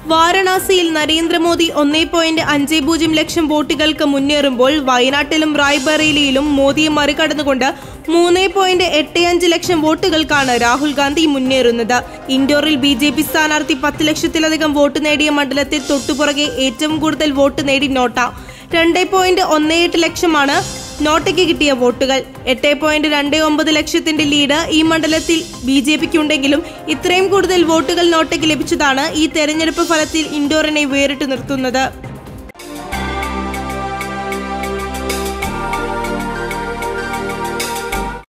വാരണാസിയിൽ നരേന്ദ്രമോദി ഒന്നേ പോയിന്റ് അഞ്ച് പൂജ്യം ലക്ഷം വോട്ടുകൾക്ക് മുന്നേറുമ്പോൾ വയനാട്ടിലും റായ്ബറേലിയിലും മോദിയെ മറികടന്നുകൊണ്ട് മൂന്ന് പോയിന്റ് എട്ട് അഞ്ച് ലക്ഷം വോട്ടുകൾക്കാണ് രാഹുൽ ഗാന്ധി മുന്നേറുന്നത് ഇൻഡോറിൽ ബി ജെ പി സ്ഥാനാർത്ഥി പത്ത് ലക്ഷത്തിലധികം വോട്ട് നേടിയ മണ്ഡലത്തിൽ തൊട്ടുപുറകെ ഏറ്റവും കൂടുതൽ വോട്ട് നേടി നോട്ട രണ്ട് പോയിന്റ് ഒന്ന് എട്ട് ലക്ഷമാണ് നോട്ടയ്ക്ക് കിട്ടിയ വോട്ടുകൾ എട്ട് പോയിന്റ് രണ്ട് ഒമ്പത് ലക്ഷത്തിന്റെ ലീഡ് ഈ മണ്ഡലത്തിൽ ബി ജെ പിക്ക് ഉണ്ടെങ്കിലും ഇത്രയും കൂടുതൽ വോട്ടുകൾ നോട്ടയ്ക്ക് ലഭിച്ചതാണ് ഈ തെരഞ്ഞെടുപ്പ് ഫലത്തിൽ ഇൻഡോറിനെ വേറിട്ട് നിർത്തുന്നത്